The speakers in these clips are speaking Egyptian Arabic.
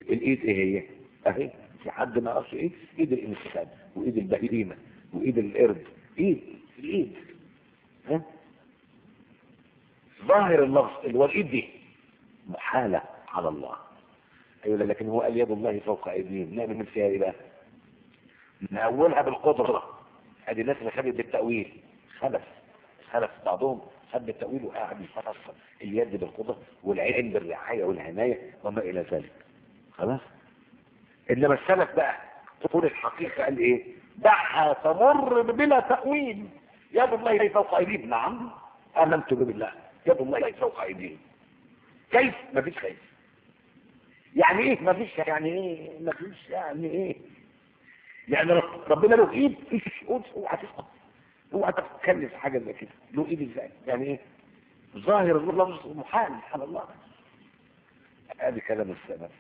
الايد ايه هي اهي في حد ما يعرفش ايه ايد الانسان وايد البهيمه وايد القرد ايد الايد ها ظاهر اللفظ اللي هو الايد دي محاله على الله ايوه لكن هو قال يد الله فوق ايديهم نعمل من فيها ايه بقى نأولها بالقدرة ادي الناس اللي خدت بالتأويل خلف خلف بعضهم خد بالتأويل وقاعد يفسر اليد بالقدرة والعين بالرعاية والعناية وما إلى ذلك خلاص إنما السلف بقى تقول الحقيقة قال إيه دعها تمر بلا تأويل يد الله فوق أيديهم نعم آمنت بالله يد الله فوق أيديهم كيف مفيش كيف يعني ايه مفيش يعني ايه مفيش يعني ايه يعني ربنا له ايد اوعى تسقط اوعى تتكلم في حاجه زي كده له ايد ازاي يعني ايه ظاهر اللفظ محال سبحان الله ادي كلام السلف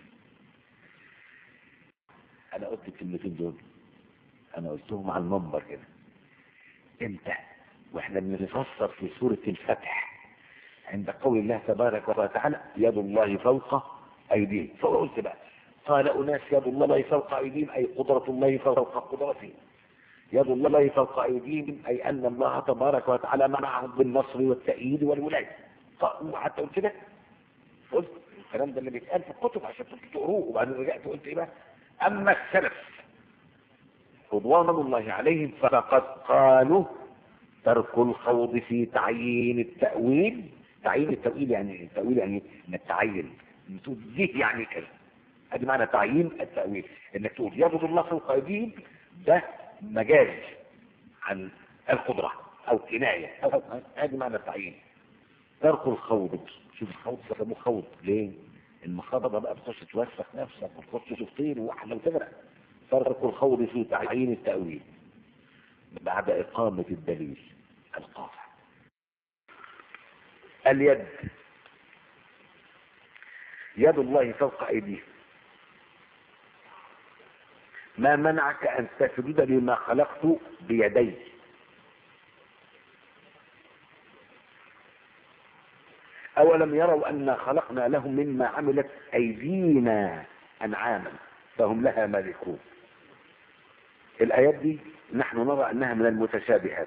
انا قلت الكلمتين دول انا قلتهم على المنبر كده امتى واحنا بنفسر في سوره الفتح عند قول الله تبارك وتعالى يد الله فوق ايديهم فقلت بقى قال أناس يد الله فوق أيديهم أي قدرة الله فوق قدرتهم يد الله فوق أيديهم أي أن الله تبارك وتعالى منعهم بالنصر والتأييد والولاية وحتى قلت كده قلت الكلام ده اللي بيتقال في الكتب عشان تقروه وبعدين رجعت قلت ايه بقى اما السلف رضوان الله عليهم فقد قالوا ترك الخوض في تعيين التأويل تعيين التأويل يعني التأويل يعني انك تعين تقول دي يعني كذا ادي معنى تعيين التأويل انك تقول يبد الله فوق ايديهم ده مجاز عن القدرة او كناية او ادي معنى التعيين ترك الخوض شوف الخوض سموه خوض ليه المخاضة بقى بتخش توسخ نفسك وتخش تطير واحلى وتغرق ترك الخوض في تعيين التأويل بعد إقامة الدليل القاطع اليد يد الله فوق أيديهم ما منعك أن تسجد لما خلقت بيدي أولم يروا أن خلقنا لهم مما عملت أيدينا أنعاما فهم لها مالكون الآيات دي نحن نرى أنها من المتشابهات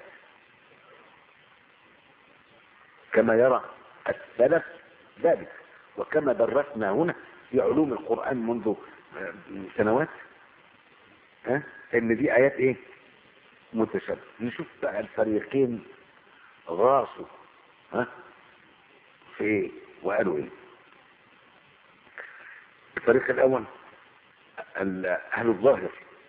كما يرى السلف ذلك وكما درسنا هنا في علوم القرآن منذ سنوات ها ان دي ايات ايه متشابهه نشوف بقى الفريقين غاصوا ها في ايه وقالوا ايه الفريق الاول اهل الظاهر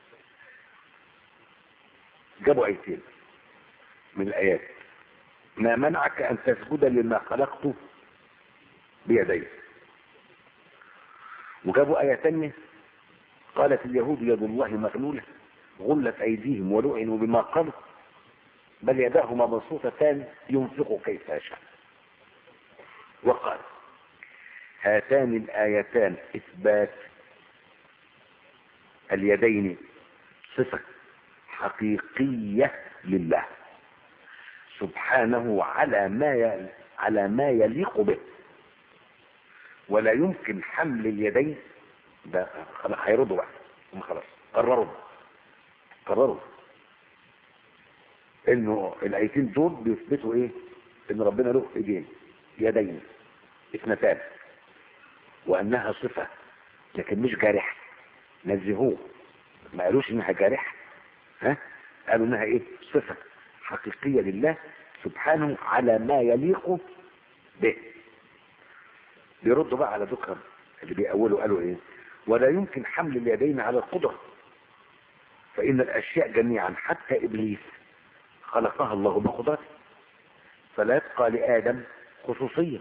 جابوا ايتين من الايات ما منعك ان تسجد لما خلقت بيدي وجابوا ايه تانية قالت اليهود يد الله مغلولة غلت أيديهم ولعنوا بما قالوا بل يداه مبسوطتان ينفق كيف يشاء وقال هاتان الآيتان إثبات اليدين صفة حقيقية لله سبحانه على ما على ما يليق به ولا يمكن حمل اليدين ده خلاص هيردوا بقى هم خلاص قرروا قرروا انه الايتين دول بيثبتوا ايه ان ربنا له ايدين يدين اثنتان وانها صفة لكن مش جارحة نزهوه ما قالوش انها جارحة ها قالوا انها ايه صفة حقيقية لله سبحانه على ما يليق به بيردوا بقى على ذكر اللي بيأولوا قالوا ايه ولا يمكن حمل اليدين على القدرة فإن الأشياء جميعا حتى إبليس خلقها الله بقدرته فلا يبقى لآدم خصوصية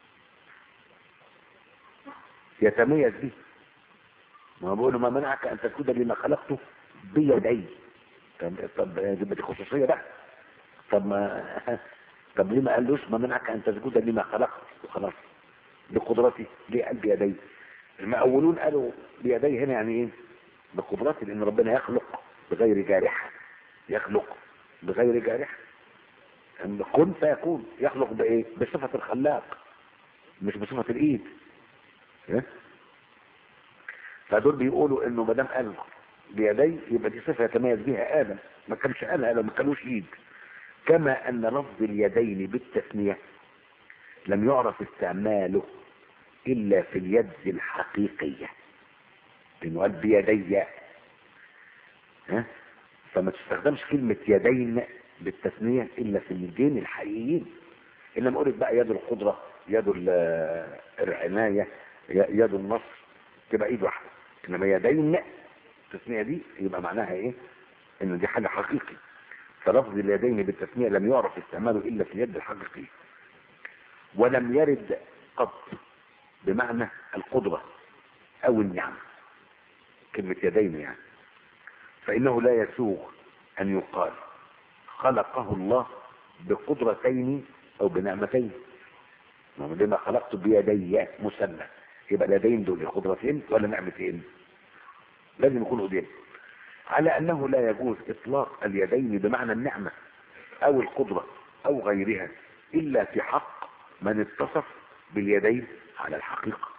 يتميز به ما بقول ما منعك أن تسجد لما خلقته بيدي طب طب دي خصوصية بقى طب ما طب ليه ما قالوش ما منعك أن تسجد لما خلقت وخلاص بقدرتي ليه قال بيدي المأولون قالوا بيديه هنا يعني ايه بقدرته لان ربنا يخلق بغير جارحة يخلق بغير جارحة يعني كن فيكون يخلق بايه بصفة الخلاق مش بصفة الايد فدول بيقولوا انه ما دام قال بيدي يبقى دي صفه يتميز بها ادم ما كانش قالها لو ما كانوش ايد كما ان لفظ اليدين بالتثنيه لم يعرف استعماله الا في اليد الحقيقيه لانه قال بيدي ها فما تستخدمش كلمه يدين بالتثنيه الا في اليدين الحقيقيين انما قلت بقى يد القدره يد ال- العنايه يد النصر تبقى ايد واحده انما يدين التثنيه دي يبقى معناها ايه ان دي حاجه حقيقي فلفظ اليدين بالتثنيه لم يعرف استعماله الا في اليد الحقيقيه ولم يرد قط بمعنى القدره او النعمه كلمه يدين يعني فانه لا يسوغ ان يقال خلقه الله بقدرتين او بنعمتين ما هو لما خلقت بيدي مثنى يبقى اليدين دول قدرتين ولا نعمتين لازم يكونوا ايدين على انه لا يجوز اطلاق اليدين بمعنى النعمه او القدره او غيرها الا في حق من اتصف باليدين على الحقيقه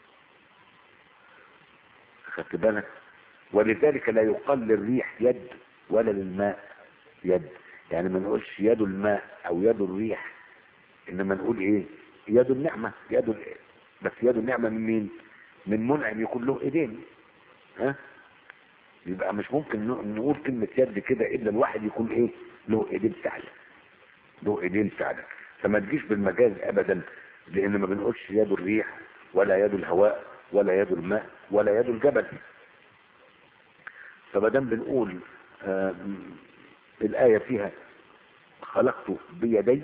خدت بالك ولذلك لا يقال للريح يد ولا للماء يد يعني ما نقولش يد الماء او يد الريح انما نقول ايه يد النعمه يد ال... بس يد النعمه من مين من منعم يكون له ايدين ها يبقى مش ممكن ن- نقول كلمه يد كده الا الواحد يكون ايه له ايدين فعلا له ايدين فعلا فما تجيش بالمجاز ابدا لان ما بنقولش يد الريح ولا يد الهواء ولا يد الماء ولا يد الجبل فمادام بنقول آه الآية فيها خلقت بيدي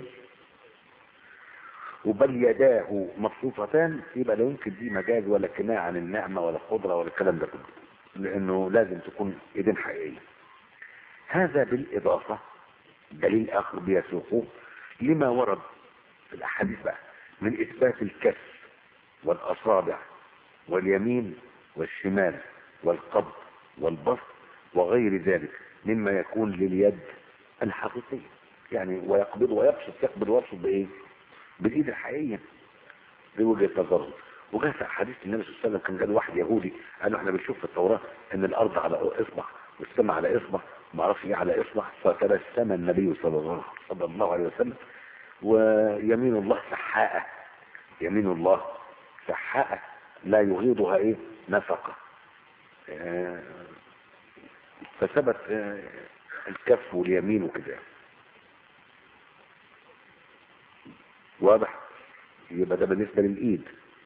وبل يداه مبسوطتان يبقى لا يمكن دي مجاز ولا كناية عن النعمة ولا القدرة ولا الكلام ده كله لأنه لازم تكون إيدين حقيقية هذا بالإضافة دليل آخر بيسوقه لما ورد في الأحاديث بقى من إثبات الكف والأصابع واليمين والشمال والقبض والبسط وغير ذلك مما يكون لليد الحقيقية يعني ويقبض ويبسط يقبض ويبسط بإيه؟ بالإيد الحقيقية دي وجهة نظره وجاء في أحاديث النبي صلى الله عليه وسلم كان جاء واحد يهودي قال له احنا بنشوف في التوراة إن الأرض على إصبع والسماء على إصبع ما اعرفش إيه على إصبع فتبسم النبي صلى الله صلى الله عليه وسلم ويمين الله سحاءة يمين الله سحاءة لا يغيضها إيه نفقة آه، فثبت آه، الكف واليمين وكده واضح يبقى ده بالنسبة للإيد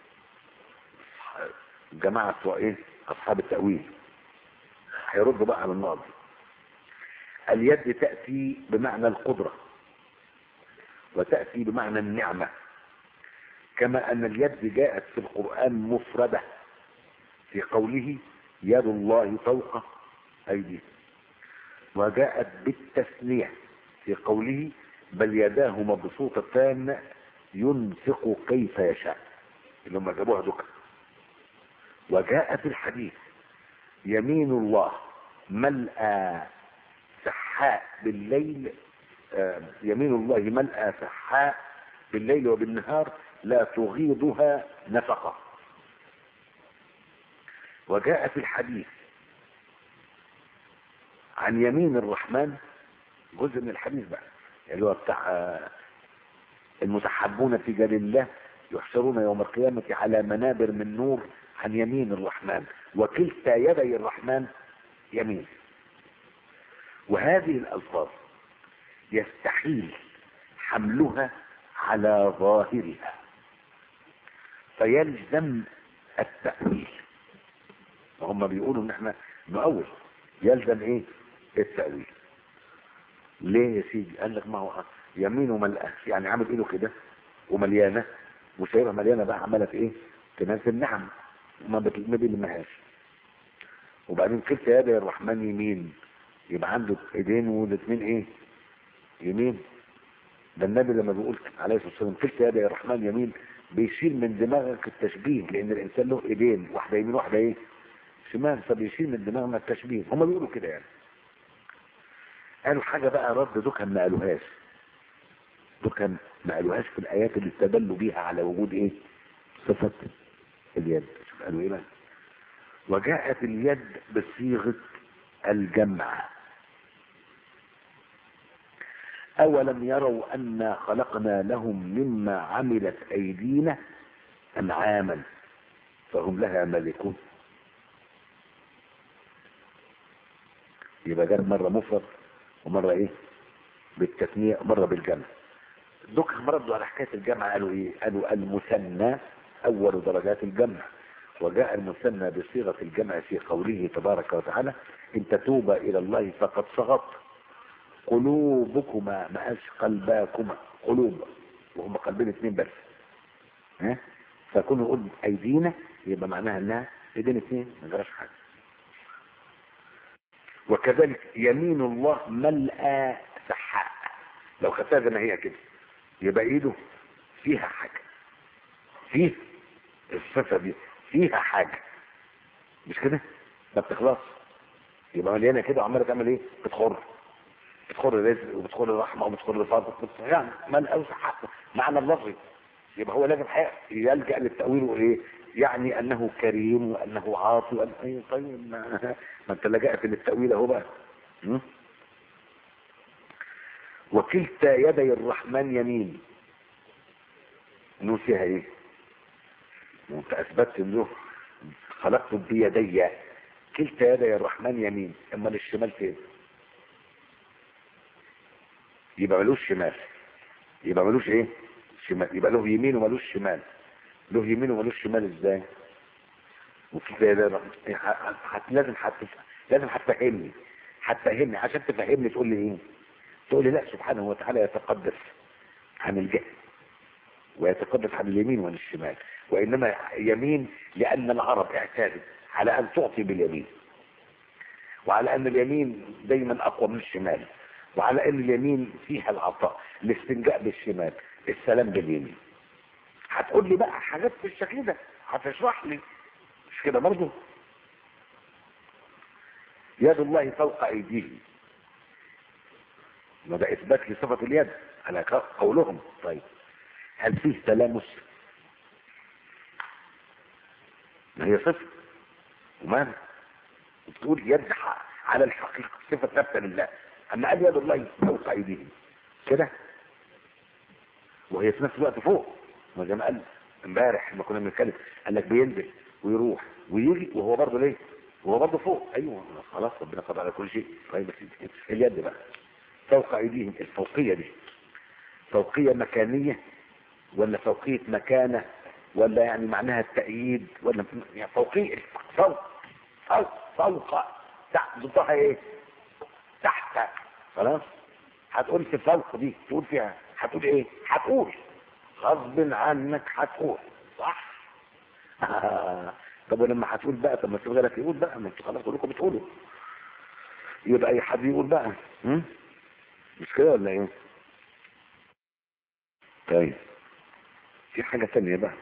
جماعة بتوع إيه أصحاب التأويل هيردوا بقى على النقط دي اليد تأتي بمعنى القدرة وتأتي بمعنى النعمة كما أن اليد جاءت في القرآن مفردة في قوله يد الله فوق أيديهم وجاءت بالتثنية في قوله بل يداه مبسوطتان ينفق كيف يشاء اللي هم جابوها دكا وجاء في الحديث يمين الله ملأى سحاء بالليل آه، يمين الله ملأى سحاء بالليل وبالنهار لا تغيضها نفقة وجاء في الحديث عن يمين الرحمن جزء من الحديث بقى اللي هو بتاع آه، المتحبون في جلال الله يحشرون يوم القيامة على منابر من نور عن يمين الرحمن وكلتا يدي الرحمن يمين وهذه الألفاظ يستحيل حملها على ظاهرها فيلزم التأويل وهم بيقولوا ان احنا نؤول يلزم ايه التأويل ليه يا سيدي قال لك ما هو يمينه ملأة يعني عامل ايده كده ومليانة وشايفها مليانة بقى عمالة في ايه تنزل نعم ما بت- ما بيلمهاش وبعدين كلتا يدي الرحمن يمين يبقى عنده ايدين والاثنين ايه يمين ده النبي لما بيقول عليه الصلاه والسلام كلتا يدي الرحمن يمين بيشيل من دماغك التشبيه لان الانسان له ايدين واحده يمين واحده ايه شمال فبيشيل من دماغنا التشبيه هم بيقولوا كده يعني قالوا حاجه بقى رد دكان ما قالوهاش دكان ما قالوهاش في الايات اللي استدلوا بيها على وجود ايه صفه اليد شوف قالوا ايه بقى وجاءت اليد بصيغة الجمع أولم يروا أنا خلقنا لهم مما عملت أيدينا أنعاما فهم لها مالكون يبقى جاب مرة مفرد ومرة ايه بالتثنية ومرة بالجمع دوك ردوا على حكاية الجمع قالوا ايه قالوا المثنى اول درجات الجمع وجاء المثنى بصيغة الجمع في قوله تبارك وتعالى ان تتوبا الى الله فقد صغت قلوبكما ما قالش قلباكما قلوب وهم قلبين اثنين بس ها فكونوا يقول ايدينا يبقى معناها انها ايدين اثنين ما جراش حاجه وكذلك يمين الله ملأى سحاء لو خدتها زي ما هي كده يبقى ايده فيها حاجه فيه الصفه دي فيها حاجه مش كده ما بتخلص يبقى مليانه كده وعماله تعمل ايه بتخر بتخر رزق وبتخر رحمه وبتخر فضل يعني ملأى وسحاء معنى اللفظي يبقى هو لازم يلجأ للتأويل وايه يعني انه كريم وانه عاطي وأن... أي طيب ما, ما انت لجأت للتأويل اهو بقى م? وكلتا يدي الرحمن يمين نوسيها ايه وانت اثبتت انه خلقت بيدي كلتا يدي الرحمن يمين اما الشمال فين يبقى ملوش شمال يبقى ملوش ايه شمال يبقى له يمين وملوش شمال له يمين وملوش شمال ازاي وكده لازم حتى لازم هتفهمني هتفهمني عشان تفهمني تقول لي ايه تقول لي لا سبحانه وتعالى يتقدس عن الجهل ويتقدس عن اليمين وعن الشمال وانما يمين لان العرب اعتادت على ان تعطي باليمين وعلى ان اليمين دايما اقوى من الشمال وعلى ان اليمين فيها العطاء الاستنجاء بالشمال السلام باليمين هتقول لي بقى حاجات بالشكل ده هتشرح لي مش كده برضه يد الله فوق ايديهم وده اثبات لصفه اليد على قولهم طيب هل فيه تلامس ما هي صفه وماذا بتقول يد على الحقيقه صفه ثابته لله اما قال يد الله فوق ايديهم كده وهي في نفس الوقت فوق ما زي ما قال امبارح لما كنا بنتكلم قال لك بينزل ويروح ويجي وهو برضه ليه؟ وهو برضه فوق ايوه خلاص ربنا قضى على كل شيء طيب بس اليد بقى فوق ايديهم الفوقيه دي فوقيه مكانيه ولا فوقيه مكانه ولا يعني معناها التأييد ولا يعني فوقيه فوق فوق فوق تحت ضدها ايه؟ تحت خلاص هتقول في فوق دي تقول فيها هتقول ايه؟ هتقول غصب عنك هتقول صح طب ولما هتقول بقى طب ما في غيرك يقول بقى ما انتوا خلاص كلكم بتقولوا يبقى اي حد يقول بقى م? مش كده ولا ايه طيب في حاجة تانية بقى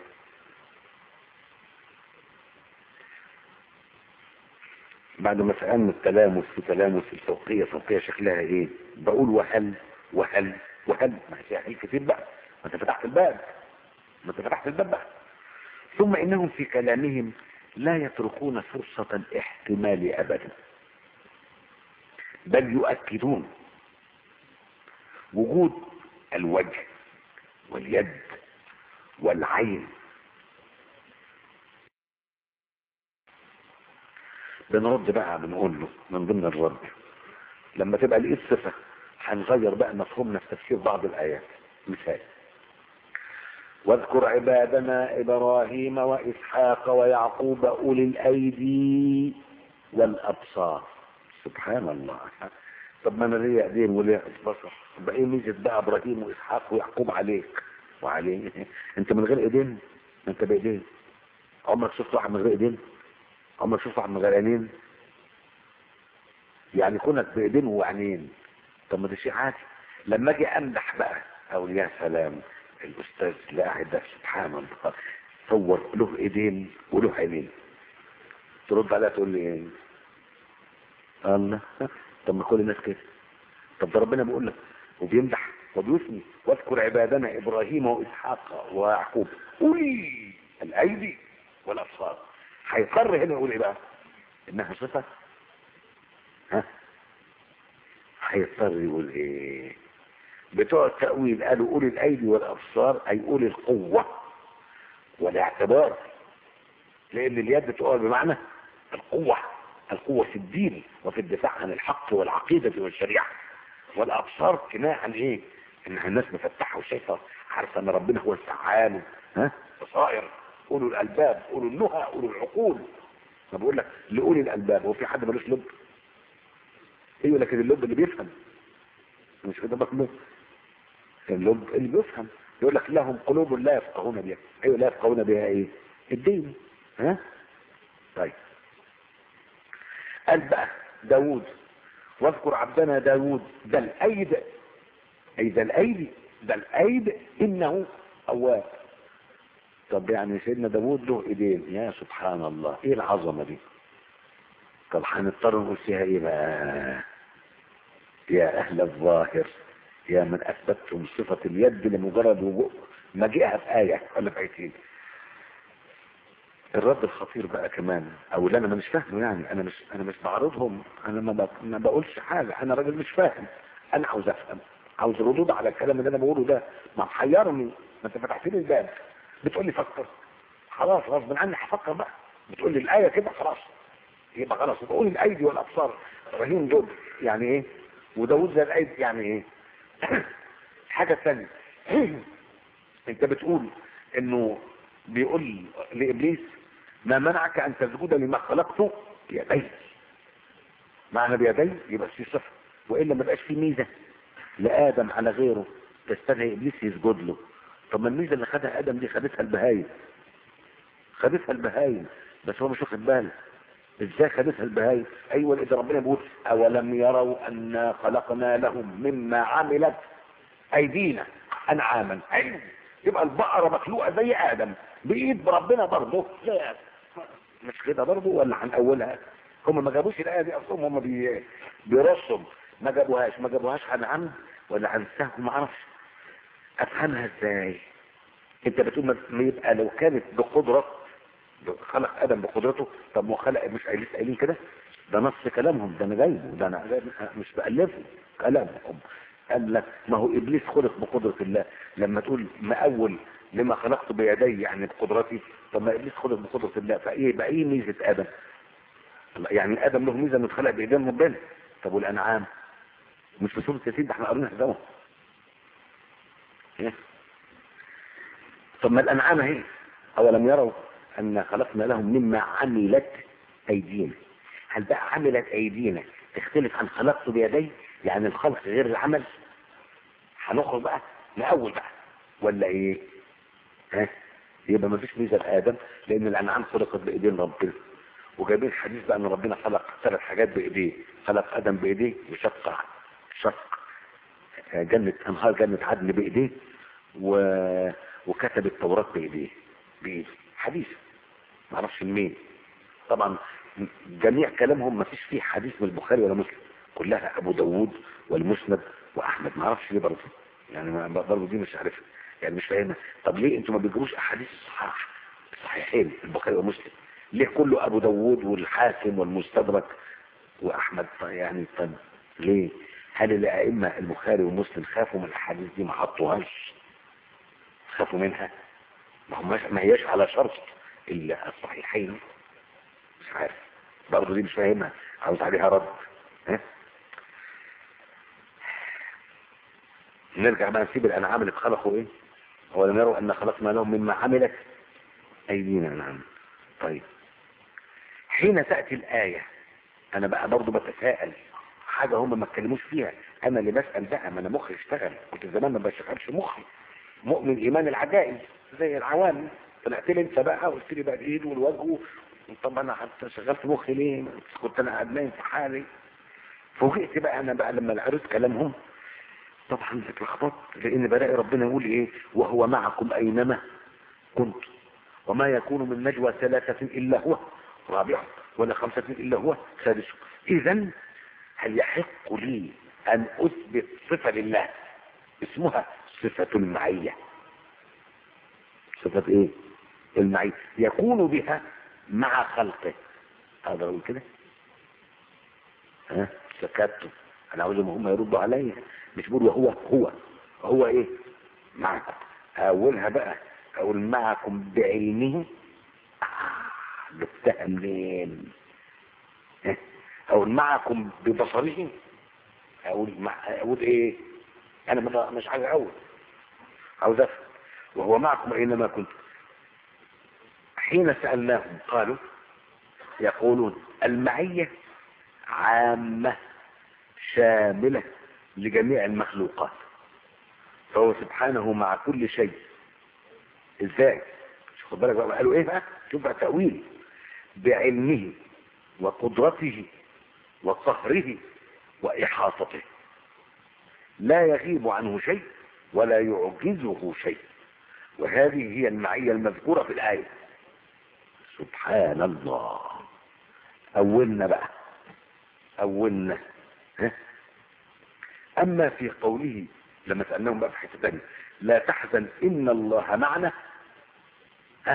بعد ما سألنا التلامس في تلامس الفوقية فوقية شكلها ايه بقول وهل وهل وهل ما هي فيها كتير بقى ما انت فتحت الباب ما انت فتحت الباب بقى ثم انهم في كلامهم لا يتركون فرصة الاحتمال ابدا بل يؤكدون وجود الوجه واليد والعين بنرد بقى بنقول له من ضمن الرد لما تبقى لقيت صفة هنغير بقى مفهومنا في تفسير بعض الآيات مثال واذكر عبادنا إبراهيم وإسحاق ويعقوب أولي الأيدي والأبصار سبحان الله طب ما انا ليا ايدين وليا بصر طب ايه ميزه بقى ابراهيم واسحاق ويعقوب عليك وعليه انت من غير ايدين انت بايدين عمرك شفت واحد من غير ايدين عمرك شفت واحد من غير عينين يعني كونك بايدين وعينين طب ما ده شيء عادي لما اجي امدح بقى اقول يا سلام الاستاذ اللي قاعد ده سبحان الله صور له ايدين وله عينين ترد عليها تقول لي ايه الله طب ما كل الناس كده طب ده ربنا بيقول لك وبيمدح وبيثني واذكر عبادنا ابراهيم واسحاق ويعقوب اولي الايدي والابصار هيقر هنا يقول ايه بقى انها صفة ها هيضطر يقول ايه بتوع التأويل قالوا أولي الأيدي والأبصار أي أولي القوة والاعتبار لأن اليد تقول بمعنى القوة القوة في الدين وفي الدفاع عن الحق والعقيدة والشريعة والأبصار كناية عن إيه؟ إنها الناس مفتحة وشايفة عارفة إن ربنا هو الفعال ها بصائر أولو الألباب أولو النهى أولو العقول ما بقول لك لأولي الألباب هو في حد ملوش لب؟ ايوه لكن اللب اللي بيفهم مش كده بقى اللب اللي بيفهم يقول لك لهم قلوب لا يفقهون بها ايوه لا يفقهون بها ايه الدين ها طيب قال بقى داوود واذكر عبدنا داوود ده الايد اي ده الايدي ده الايد انه اواب طب يعني سيدنا داوود له ايدين يا سبحان الله ايه العظمه دي طب هنضطر نقول فيها ايه بقى يا اهل الظاهر يا من اثبتتم صفة اليد لمجرد وجوء مجيئها في آية ولا في آيتين الرد الخطير بقى كمان او اللي انا مش فاهمه يعني انا مش انا مش بعرضهم انا ما, ب... ما بقولش حاجة انا راجل مش فاهم انا عاوز افهم عاوز ردود على الكلام اللي انا بقوله ده ما محيرني ما انت فتحت لي الباب بتقول لي فكر خلاص غصب عني هفكر بقى بتقول لي الايه كده خلاص يبقى خلاص بقول الايدي والابصار ابراهيم دول يعني ايه وداود زي الايدي يعني ايه حاجه ثانيه انت بتقول انه بيقول لابليس ما منعك ان تسجد لما خلقته بيدي معنى بيدي يبقى في صفه والا ما بقاش في ميزه لادم على غيره تستدعي ابليس يسجد له طب ما الميزه اللي خدها ادم دي خدتها البهايم خدتها البهايم بس هو مش واخد باله ازاي خدتها البهايم ايوه اذا ربنا بيقول اولم يروا انا خلقنا لهم مما عملت ايدينا انعاما ايوه يبقى البقره مخلوقه زي ادم بايد ربنا برضه زي آدم. مش كده برضه ولا هنقولها هم ما جابوش الايه دي اصلا هم بي... بيرسم ما جابوهاش ما جابوهاش عن عمد ولا عن سهو ما اعرفش افهمها ازاي انت بتقول ما يبقى لو كانت بقدره خلق ادم بقدرته طب ما خلق مش قايلين قايلين كده ده نص كلامهم ده انا جايبه ده انا مش بالفه كلامهم قال لك ما هو ابليس خلق بقدره الله لما تقول ما اول لما خلقت بيدي يعني بقدرتي طب ما ابليس خلق بقدره الله فايه بقى ايه ميزه ادم يعني ادم له ميزه انه اتخلق بايدين ربنا طب والانعام مش في سوره ياسين ده احنا قرينا سوا طب ما الانعام اهي اولم يروا ان خلقنا لهم مما عملت ايدينا هل بقى عملت ايدينا تختلف عن خلقت بيدي يعني الخلق غير العمل هنخرج بقى نأول بقى ولا ايه ها يبقى ما فيش ميزه لادم لان الانعام خلقت بايدين ربنا وجايبين حديث بقى ان ربنا خلق ثلاث حاجات بايديه خلق ادم بايديه وشق شق جنة انهار جنة عدن بايديه و... وكتب التوراة بايديه بايده حديث ما اعرفش مين طبعا جميع كلامهم ما فيش فيه حديث من البخاري ولا مسلم كلها ابو داوود والمسند واحمد ما اعرفش ليه برضه يعني برضه دي مش عارفها يعني مش فاهمها طب ليه انتوا ما بتجيبوش احاديث صحاح صحيحين البخاري ومسلم ليه كله ابو داوود والحاكم والمستدرك واحمد يعني طب ليه هل الائمه البخاري ومسلم خافوا من الاحاديث دي ما حطوهاش خافوا منها ما هماش ما هياش على شرط الصحيحين مش عارف برضه دي مش فاهمها عاوز عليها رد ها نرجع بقى نسيب الانعام اللي اتخلقوا ايه ولم يروا ان خلقنا لهم مما عملت ايدينا نعم طيب حين تأتي الآية انا بقى برضو بتساءل حاجة هم ما اتكلموش فيها انا اللي بسأل بقى ما انا مخي اشتغل كنت زمان ما بشغلش مخي مؤمن ايمان العجائز زي العوام طلعت لي انت بقى قلت لي بقى الايد والوجه طب انا حتى شغلت مخي ليه كنت انا قاعد نايم في حالي فوجئت بقى انا بقى لما قريت كلامهم طبعا اتلخبطت لان بلاقي ربنا يقول ايه وهو معكم اينما كنت وما يكون من نجوى ثلاثة الا هو رابعه ولا خمسة الا هو سادسه اذا هل يحق لي ان اثبت صفة لله اسمها صفة المعية صفة ايه المعية يكون بها مع خلقه اقدر اقول كده ها سكتوا انا عاوزهم هم يردوا عليا مش بيقولوا هو هو هو ايه معكم اولها بقى اقول معكم بعلمه آه، جبتها منين ها؟ اقول معكم ببصره اقول مع اقول ايه انا ما- مش عايز اقول عاوز افهم وهو معكم اينما كنتم حين سالناهم قالوا يقولون المعيه عامه شامله لجميع المخلوقات فهو سبحانه مع كل شيء ازاي مش خد بالك بقى قالوا ايه بقى شوف بقى تاويل بعلمه وقدرته وقهره واحاطته لا يغيب عنه شيء ولا يعجزه شيء وهذه هي المعية المذكورة في الآية سبحان الله أولنا بقى أولنا ها؟ أما في قوله لما سألناهم بقى في حتة تانية لا تحزن إن الله معنا ها؟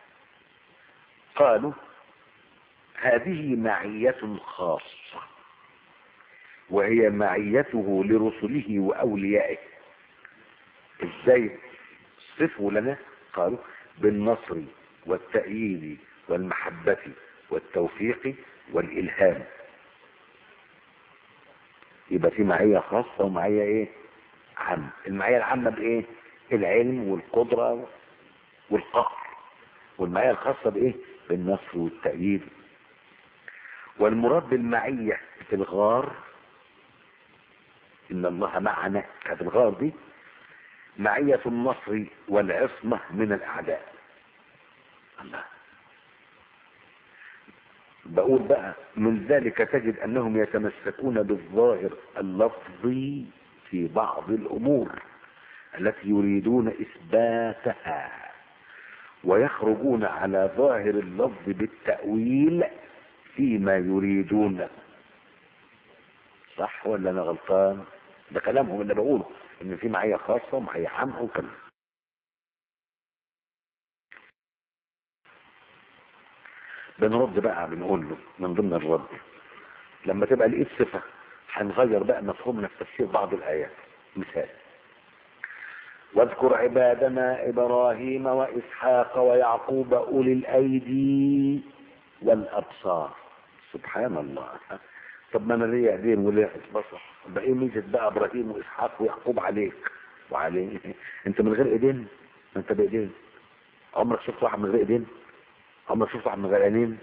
قالوا هذه معية خاصة وهي معيته لرسله وأوليائه ازاي صفوا لنا قالوا بالنصر والتأييد والمحبة والتوفيق والإلهام يبقى في معية خاصة ومعية ايه عامة المعية العامة بايه العلم والقدرة والقهر والمعية الخاصة بايه بالنصر والتأييد والمراد بالمعية في الغار ان الله معنا كانت الغار دي معية النصر والعصمة من الأعداء الله بقول بقى من ذلك تجد أنهم يتمسكون بالظاهر اللفظي في بعض الأمور التي يريدون إثباتها ويخرجون على ظاهر اللفظ بالتأويل فيما يريدون صح ولا أنا غلطان ده كلامهم اللي بقوله ان في معية خاصة ومعية عامة وكذا بنرد بقى بنقول له من ضمن الرد لما تبقى لقيت صفة هنغير بقى مفهومنا في تفسير بعض الآيات مثال واذكر عبادنا إبراهيم وإسحاق ويعقوب أولي الأيدي والأبصار سبحان الله طب ما انا ليا ايدين وليا بصر بقى ايه ميزه بقى ابراهيم واسحاق ويعقوب عليك وعليه انت من غير ايدين ما انت بايدين عمرك شفت واحد من غير ايدين عمرك شفت واحد من غير عينين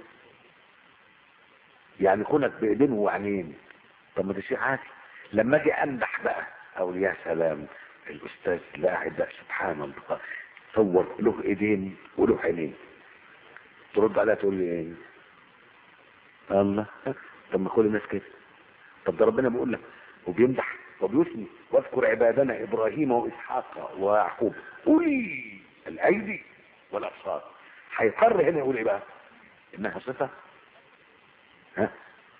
يعني كونك بايدين وعينين طب ما ده شيء عادي لما اجي امدح بقى اقول يا سلام الاستاذ لا قاعد ده سبحان الله صور له ايدين وله عينين ترد عليها تقول لي ايه الله طب ما كل الناس كده طب ده ربنا بيقول لك وبيمدح وبيثني واذكر عبادنا ابراهيم واسحاق ويعقوب اولي الايدي والابصار هيقر هنا يقول ايه بقى انها صفه ها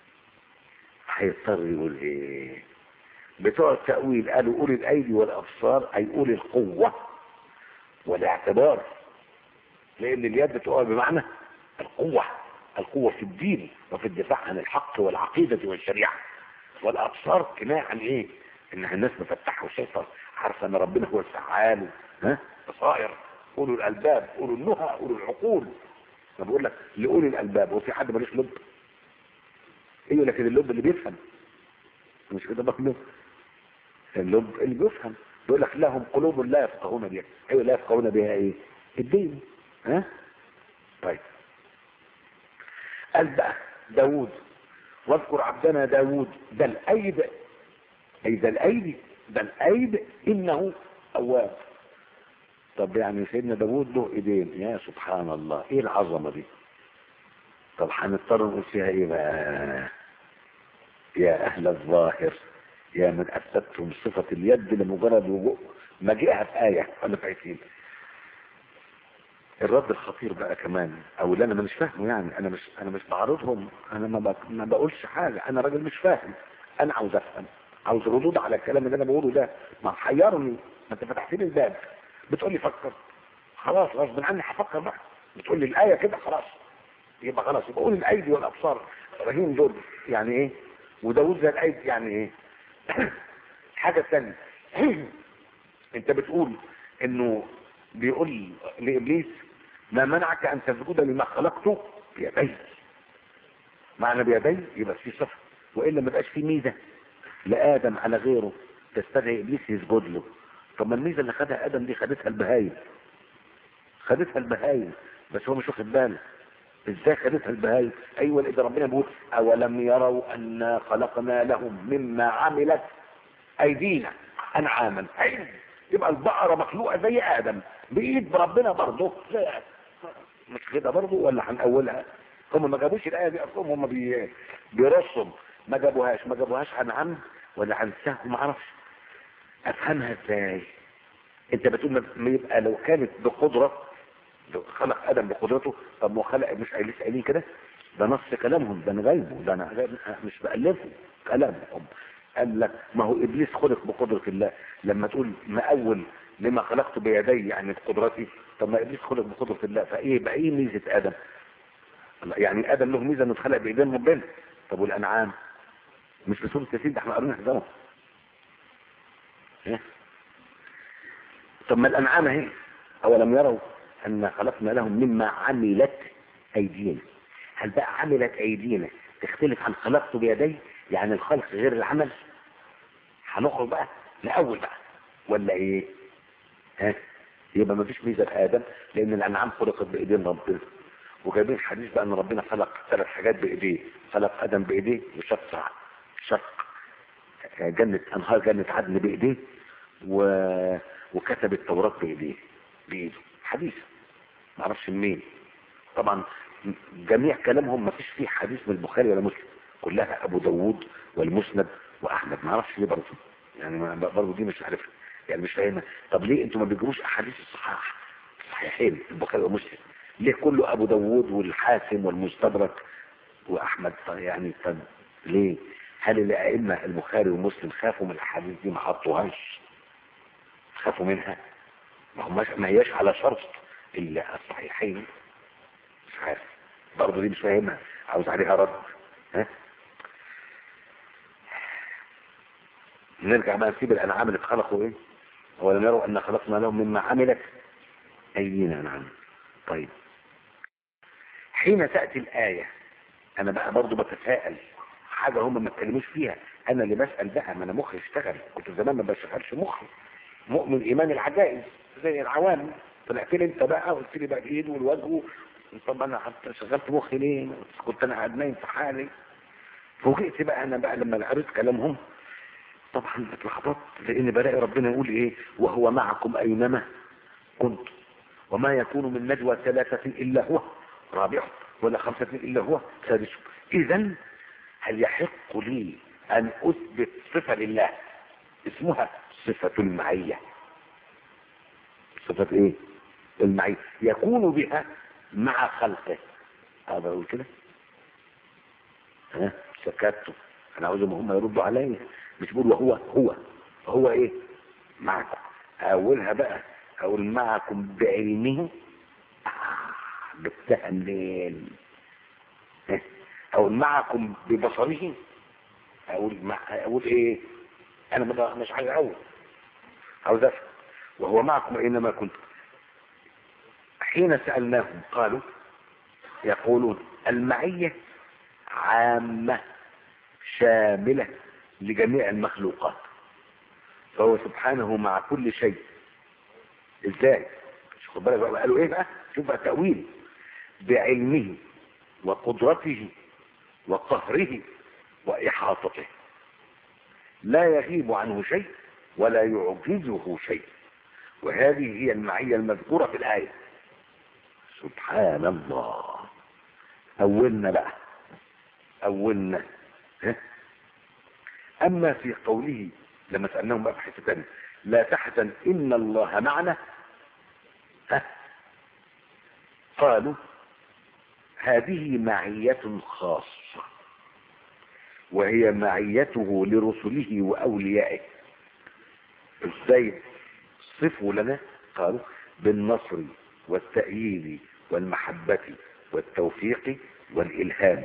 هيضطر يقول ايه بتوع التأويل قالوا أولي الأيدي والأبصار أي أولي القوة والاعتبار لأن اليد تقع بمعنى القوة القوة في الدين وفي الدفاع عن الحق والعقيدة والشريعة والأبصار كناية عن إيه؟ إنها الناس مفتحة وشايفة عارفة إن ربنا هو الفعال ها؟ بصائر أولو الألباب أولو النهى أولو العقول أنا بقول لك لأولي الألباب وفي حد ملوش لب؟ ايوه لكن اللب اللي بيفهم مش كده بقى اللب اللب اللي بيفهم بيقول لك لهم قلوب لا يفقهون بها ايوه لا يفقهون بها ايه الدين ها طيب قال بقى داوود واذكر عبدنا داوود ده الايد اي ده الايدي ده الايد انه اواب طب يعني سيدنا داوود له ايدين يا سبحان الله ايه العظمه دي طب هنضطر نقول فيها ايه بقى يا اهل الظاهر يا من اثبتهم صفة اليد لمجرد وجوء مجيئها في آية ولا في عيسين الرد الخطير بقى كمان او اللي انا مش فاهمه يعني انا مش انا مش بعرضهم انا ما, بق... ما بقولش حاجة انا راجل مش فاهم انا عاوز افهم عاوز ردود على الكلام اللي انا بقوله ده ما حيرني ما انت فتحت لي الباب بتقول لي فكر خلاص غصب عني هفكر بقى بتقول لي الايه كده خلاص يبقى خلاص يبقى قول الايدي والابصار ابراهيم دول يعني ايه وداود زي الايدي يعني ايه حاجه ثانيه انت بتقول انه بيقول لابليس ما منعك ان تسجد لما خلقته بيدي معنى بيدي يبقى في صفه والا ما بقاش في ميزه لادم على غيره تستدعي ابليس يسجد له طب ما الميزه اللي خدها ادم دي خدتها البهايم خدتها البهايم بس هو مش واخد باله ازاي خدتها البهايم ايوه اذا ربنا بيقول اولم يروا انا خلقنا لهم مما عملت ايدينا انعاما حلو يبقى البقره مخلوقه زي ادم بايد ربنا برضه مش كده برضه ولا هنقولها هم ما جابوش الايه دي اصلا هم بي... بيرصوا ما جابوهاش ما جابوهاش عن عمد ولا عن سهو ما اعرفش افهمها ازاي انت بتقول ما يبقى لو كانت بقدره لو خلق ادم بقدرته طب ما خلق مش قايلين قايلين كده ده نص كلامهم ده انا جايبه ده انا مش بالفه كلامهم قال لك ما هو ابليس خلق بقدره الله لما تقول مأول لما خلقت بيدي يعني بقدرتي طب ما ابليس خلق بقدره الله فايه يبقى ايه ميزه ادم يعني ادم له ميزه انه اتخلق بايدين ربنا طب والانعام مش بسوره ياسين ده احنا قرينا حزامه طب ما الانعام اهي اولم يروا ان خلقنا لهم مما عملت ايدينا هل بقى عملت ايدينا تختلف عن خلقته بيدي يعني الخلق غير العمل هنخرج بقى لاول بقى ولا ايه ها يبقى ما فيش ميزه لادم لان الانعام خلقت بايدين ربنا وجايبين حديث بقى ان ربنا خلق ثلاث حاجات بايديه خلق ادم بايديه وشق شق جنة انهار جنة عدن بايديه و... وكتب التوراة بايديه بايده حديث ما اعرفش منين طبعا جميع كلامهم ما فيش فيه حديث من البخاري ولا مسلم كلها ابو داوود والمسند واحمد ما اعرفش ليه برضه يعني برضه دي مش عارفها يعني مش فاهمها طب ليه انتوا ما بتجيبوش احاديث الصحاح الصحيحين البخاري ومسلم ليه كله ابو داوود والحاكم والمستدرك واحمد يعني طب ليه هل الائمه البخاري ومسلم خافوا من الاحاديث دي ما حطوهاش خافوا منها ما هماش ما هياش على شرط الا الصحيحين مش عارف برضه دي مش فاهمها عاوز عليها رد ها نرجع بقى نسيب الانعام اللي خلقوا ايه ولم يروا ان خلقنا لهم مما عملت ايدينا نعم طيب حين تأتي الآية أنا بقى برضو بتساءل حاجة هم ما اتكلموش فيها أنا اللي بسأل بقى ما أنا مخي اشتغل كنت زمان ما بشغلش مخي مؤمن إيمان العجائز زي العوام طلعت لي أنت بقى قلت لي بقى الإيد والوجه طب أنا حتى شغلت مخي ليه كنت أنا قاعد نايم في حالي فوجئت بقى أنا بقى لما قريت كلامهم طبعا اتلخبطت لأن بلاقي ربنا يقول إيه وهو معكم أينما كنت وما يكون من نجوى ثلاثة إلا هو رابع ولا خمسة إلا هو سادس إذا هل يحق لي أن أثبت صفة لله اسمها صفة المعية صفة إيه المعية يكون بها مع خلقه هذا أقول كده ها سكتوا أنا عاوزهم هم يردوا عليا مش بقول وهو هو هو إيه معكم أولها بقى أقول معكم بعلمه جبتها منين اقول معكم ببصره اقول مع اقول ايه انا مش عايز اقول عاوز افهم وهو معكم اينما كنت حين سالناهم قالوا يقولون المعيه عامه شامله لجميع المخلوقات فهو سبحانه مع كل شيء ازاي مش خد بالك بقى قالوا ايه بقى شوف بقى التاويل بعلمه وقدرته وقهره وإحاطته لا يغيب عنه شيء ولا يعجزه شيء وهذه هي المعية المذكورة في الآية سبحان الله أولنا بقى أولنا ها؟ أما في قوله لما سألناهم بقى في حتة تانية لا تحزن إن الله معنا ها؟ قالوا هذه معية خاصة وهي معيته لرسله وأوليائه ازاي صفوا لنا قالوا بالنصر والتأييد والمحبة والتوفيق والإلهام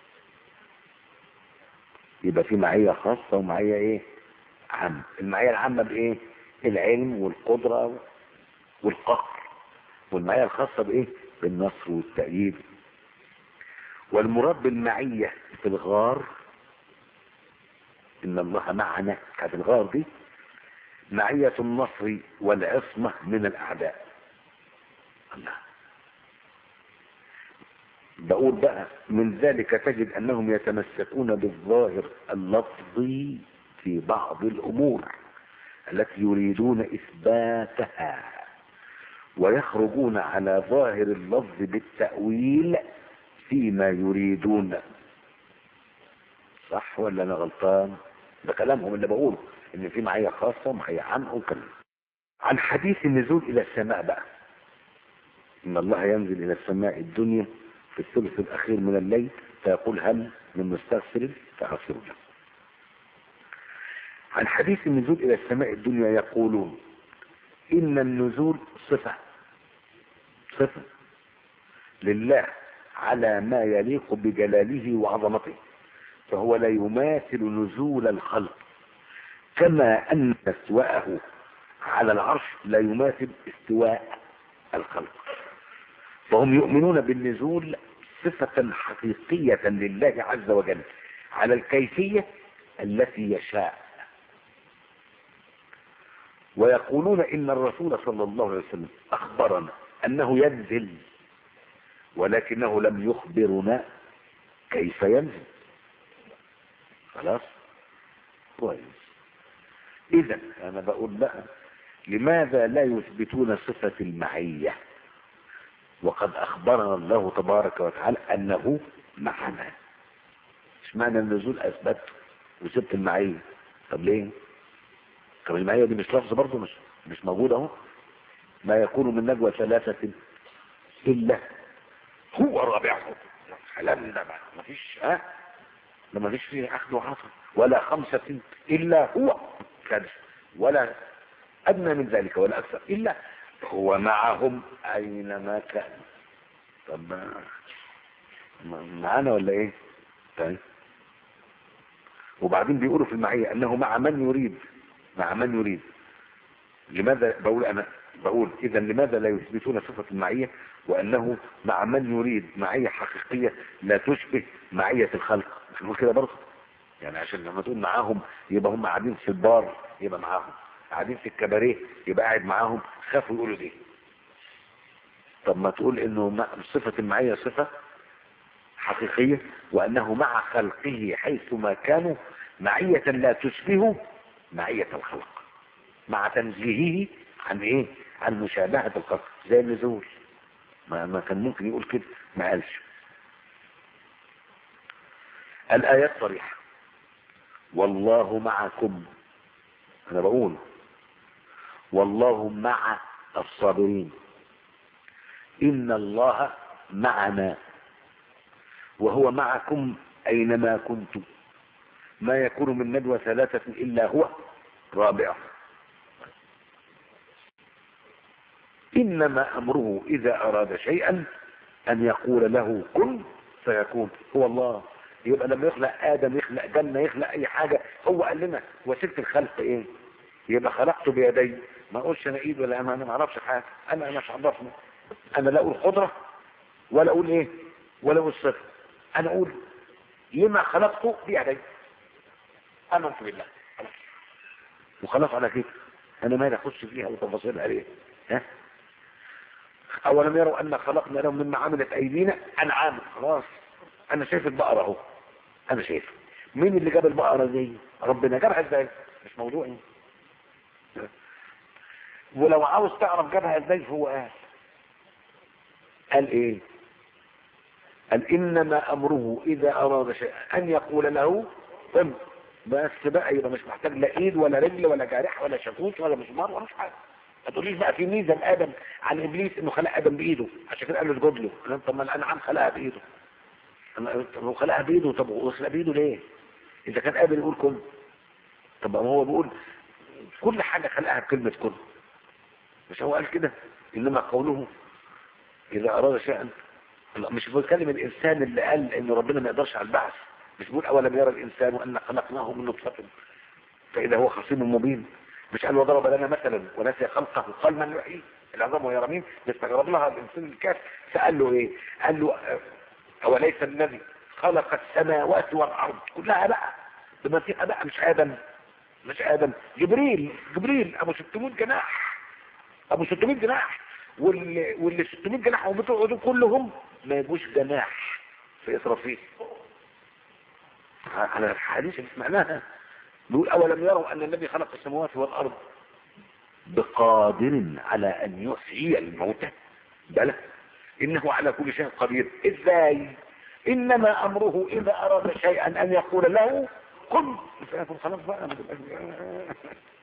يبقى في معية خاصة ومعية ايه عامة المعية العامة بايه العلم والقدرة والقهر والمعية الخاصة بايه بالنصر والتأييد والمراد بالمعية في الغار ان الله معنا في الغار دي معية النصر والعصمة من الاعداء الله بقول بقى من ذلك تجد انهم يتمسكون بالظاهر اللفظي في بعض الامور التي يريدون اثباتها ويخرجون على ظاهر اللفظ بالتأويل فيما يريدون صح ولا انا غلطان ده كلامهم اللي بقوله ان في معية خاصة ومعية عامة وكلام عن حديث النزول الى السماء بقى ان الله ينزل الى السماء الدنيا في الثلث الاخير من الليل فيقول هل من مستغفر فاغفر له عن حديث النزول الى السماء الدنيا يقولون ان النزول صفة صفة لله على ما يليق بجلاله وعظمته فهو لا يماثل نزول الخلق كما ان استواءه على العرش لا يماثل استواء الخلق فهم يؤمنون بالنزول صفة حقيقية لله عز وجل على الكيفية التي يشاء ويقولون ان الرسول صلى الله عليه وسلم اخبرنا انه ينزل ولكنه لم يخبرنا كيف ينزل خلاص كويس اذا انا بقول بقى لماذا لا يثبتون صفة المعية وقد اخبرنا الله تبارك وتعالى انه معنا مش معنى النزول اثبت وسبت المعية طب ليه طب المعية دي مش لفظ برضه مش مش موجود اهو ما يكون من نجوى ثلاثة الا هو رابعهم كلام ده ما فيش ها ده ما فيش فيه اخذ وعطاء ولا خمسة الا هو سادس ولا ادنى من ذلك ولا اكثر الا هو معهم اينما كان طب معانا ولا ايه طيب وبعدين بيقولوا في المعية انه مع من يريد مع من يريد لماذا بقول انا بقول اذا لماذا لا يثبتون صفة المعية وانه مع من يريد معية حقيقية لا تشبه معية الخلق مش نقول كده برضه يعني عشان لما تقول معاهم يبقى هم قاعدين في البار يبقى معاهم قاعدين في الكباريه يبقى قاعد معاهم خافوا يقولوا دي طب ما تقول انه صفة المعية صفة حقيقية وانه مع خلقه حيثما كانوا معية لا تشبه معية الخلق مع تنزيهه عن ايه عن مشابهة الخلق زي النزول ما, ما كان ممكن يقول كده ما قالش الآيات صريحة والله معكم انا بقول والله مع الصابرين ان الله معنا وهو معكم اينما كنتم ما يكون من ندوة ثلاثة الا هو رابعه انما امره اذا اراد شيئا ان يقول له كن فيكون هو الله يبقى لما يخلق ادم يخلق جنة يخلق اي حاجة هو قال لنا وسيله الخلق ايه يبقى خلقته بيدي ما اقولش انا ايد ولا انا ما اعرفش حاجه انا انا مش عرفني انا لا اقول قدره ولا اقول ايه ولا اقول صفر انا اقول لما خلقته بيدي امنت بالله وخلاص على كده انا ما اخش فيها وتفاصيل عليه ها اولم يروا ان خلقنا لهم مما عملت ايدينا انعام خلاص انا شايف البقره اهو انا شايف مين اللي جاب البقره دي ربنا جابها ازاي مش موضوعي ولو عاوز تعرف جابها ازاي فهو قال قال ايه قال انما امره اذا اراد شيئا ان يقول له قم بس بقى يبقى مش محتاج لا ايد ولا رجل ولا جارح ولا شاكوش ولا مسمار ولا حاجه ما تقوليش بقى في ميزه لادم عن ابليس انه خلق ادم بايده عشان كده قال له اسجد له قال طب ما الانعام خلقها بايده طب هو خلقها بايده طب هو خلقها بايده ليه اذا كان قابل يقول كن طب ما هو بيقول كل حاجه خلقها بكلمه كن مش هو قال كده انما قوله اذا اراد شيئا مش بيكلم الانسان اللي قال ان ربنا ما يقدرش على البعث مش بيقول اولم يرى الانسان وان خلقناه من نطفه فاذا هو خصيم مبين مش قال وضرب لنا مثلا ونسي خلقه قال من يحيي العظام وهي رميم استغرب لها الانسان الكافر فقال له ايه قال له آه، اوليس الذي خلق السماوات والارض كلها بقى بما فيها بقى مش ادم مش ادم جبريل جبريل ابو 600 جناح ابو 600 جناح واللي واللي 600 جناح وبتوع دول كلهم ما يجوش جناح في اسرافيل على الحديث اللي سمعناها بيقول اولم يروا ان الذي خلق السماوات والارض بقادر على ان يحيي الموتى بلى انه على كل شيء قدير ازاي انما امره اذا اراد شيئا ان يقول له كن فيكون خلاص بقى ما تبقاش-